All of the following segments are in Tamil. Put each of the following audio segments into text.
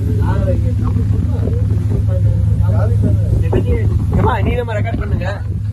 நீ நம்ம ரெக்கார்ட் பண்ணுங்க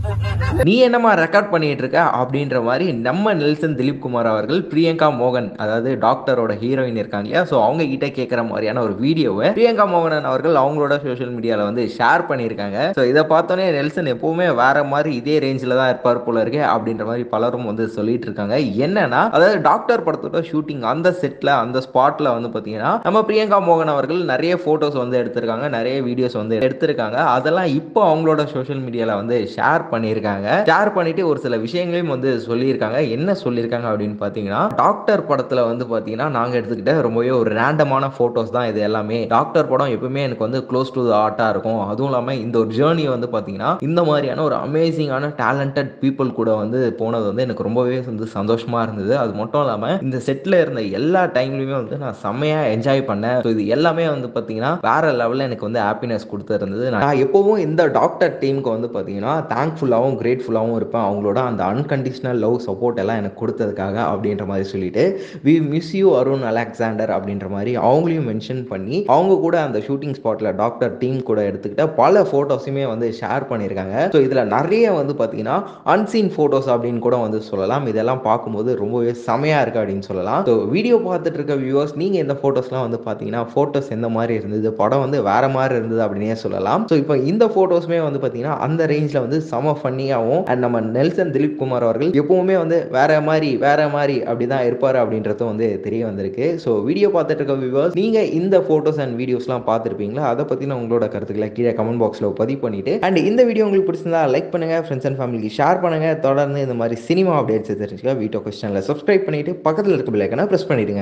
நீ என்னம்மா ரெக்கார்ட் பண்ணிட்டு இருக்க அப்படின்ற மாதிரி நம்ம நெல்சன் திலீப் குமார் அவர்கள் பிரியங்கா மோகன் அதாவது டாக்டரோட ஹீரோயின் இருக்காங்க இல்லையா ஸோ அவங்க கிட்ட கேட்குற மாதிரியான ஒரு வீடியோவை பிரியங்கா மோகனன் அவர்கள் அவங்களோட சோஷியல் மீடியாவில் வந்து ஷேர் பண்ணியிருக்காங்க ஸோ இதை பார்த்தோன்னே நெல்சன் எப்பவுமே வேற மாதிரி இதே ரேஞ்சில் தான் இருப்பார் போல இருக்கு அப்படின்ற மாதிரி பலரும் வந்து சொல்லிட்டு இருக்காங்க என்னன்னா அதாவது டாக்டர் படத்தோட ஷூட்டிங் அந்த செட்டில் அந்த ஸ்பாட்டில் வந்து பார்த்தீங்கன்னா நம்ம பிரியங்கா மோகன் அவர்கள் நிறைய ஃபோட்டோஸ் வந்து எடுத்திருக்காங்க நிறைய வீடியோஸ் வந்து எடுத்திருக்காங்க அதெல்லாம் இப்போ அவங்களோட சோஷியல் மீடியாவில் வந்து ஷேர் பண்ணியிருக்காங்க ஷேர் பண்ணிட்டு ஒரு சில விஷயங்களையும் வந்து சொல்லியிருக்காங்க என்ன சொல்லியிருக்காங்க அப்படின்னு பார்த்தீங்கன்னா டாக்டர் படத்தில் வந்து பார்த்தீங்கன்னா நாங்கள் எடுத்துக்கிட்ட ரொம்பவே ஒரு ரேண்டமான ஃபோட்டோஸ் தான் இது எல்லாமே டாக்டர் படம் எப்பவுமே எனக்கு வந்து க்ளோஸ் டு ஆர்ட்டாக இருக்கும் அதுவும் இல்லாமல் இந்த ஒரு ஜேர்னி வந்து பார்த்தீங்கன்னா இந்த மாதிரியான ஒரு அமேசிங்கான டேலண்டட் பீப்புள் கூட வந்து போனது வந்து எனக்கு ரொம்பவே வந்து சந்தோஷமா இருந்தது அது மட்டும் இல்லாமல் இந்த செட்டில் இருந்த எல்லா டைம்லையுமே வந்து நான் செம்மையாக என்ஜாய் பண்ணேன் ஸோ இது எல்லாமே வந்து பார்த்தீங்கன்னா வேற லெவலில் எனக்கு வந்து ஹாப்பினஸ் கொடுத்துருந்தது நான் எப்போவும் இந்த டாக்டர் டீமுக்கு வந்து பார்த்தீங்கன்னா தேங்க்ஃபுல்லாகவும் கிரேட்ஃபுல்லாகவும் இருப்பேன் அவங்களோட அந்த அன்கண்டிஷனல் லவ் சப்போர்ட் எல்லாம் எனக்கு கொடுத்ததுக்காக அப்படின்ற மாதிரி சொல்லிட்டு we miss you Arun Alexander அப்படின்ற மாதிரி அவங்களையும் மென்ஷன் பண்ணி அவங்க கூட அந்த ஷூட்டிங் ஸ்பாட்டில் டாக்டர் டீம் கூட எடுத்துக்கிட்ட பல ஃபோட்டோஸுமே வந்து ஷேர் பண்ணியிருக்காங்க ஸோ இதில் நிறைய வந்து பார்த்தீங்கன்னா அன்சீன் ஃபோட்டோஸ் அப்படின்னு கூட வந்து சொல்லலாம் இதெல்லாம் பார்க்கும்போது ரொம்பவே செமையாக இருக்குது அப்படின்னு சொல்லலாம் ஸோ வீடியோ பார்த்துட்டு இருக்க வியூவர்ஸ் நீங்கள் இந்த ஃபோட்டோஸ்லாம் வந்து பார்த்தீங்கன்னா ஃபோட்டோஸ் எந்த மாதிரி இருந்தது படம் வந்து வேற மாதிரி இருந்தது அப்படின்னே சொல்லலாம் ஸோ இப்போ இந்த ஃபோட்டோஸுமே வந்து பார்த்தீங்கன்னா அந்த ரேஞ்சில் வந்து செம ஃபன்னியாகவும் அண்ட் நம்ம நெல்சன் திலீப் குமார் அவர்கள் எப்பவுமே வந்து வேற மாதிரி வேற மாதிரி அப்படி தான் இருப்பார் அப்படின்றதும் வந்து தெரிய வந்திருக்கு ஸோ வீடியோ பார்த்துட்டு இருக்க வியூவர்ஸ் நீங்கள் இந்த ஃபோட்டோஸ் அண்ட் வீடியோஸ்லாம் பார்த்துருப்பீங்களா அதை பற்றின உங்களோட கருத்துக்களை கீழே கமெண்ட் பாக்ஸில் பதிவு பண்ணிட்டு அண்ட் இந்த வீடியோ உங்களுக்கு பிடிச்சிருந்தா லைக் பண்ணுங்க ஃப்ரெண்ட்ஸ் அண்ட் ஃபேமிலிக்கு ஷேர் பண்ணுங்க தொடர்ந்து இந்த மாதிரி சினிமா அப்டேட்ஸ் தெரிஞ்சுக்க வீடியோ கொஸ்டினில் சப்ஸ்கிரைப் பண்ணிட்டு பக்கத்தில் இருக்க பிள்ளைக்கான ப்ரெஸ் பண்ணிடுங்க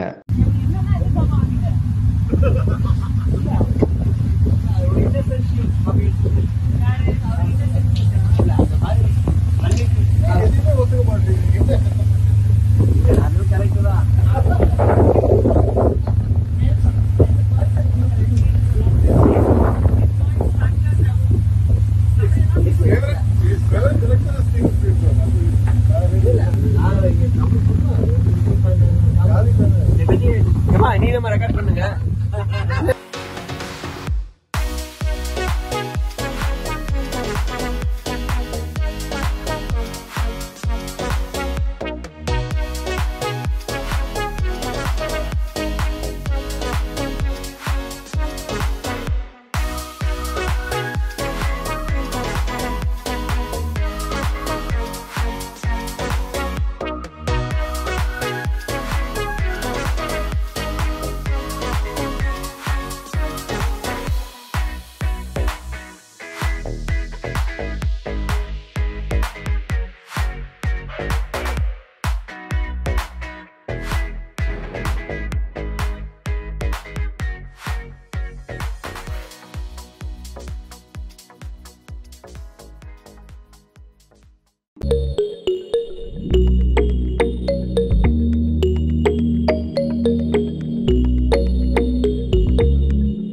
நீ நம்ம ரெக்கார்ட் பண்ணுங்க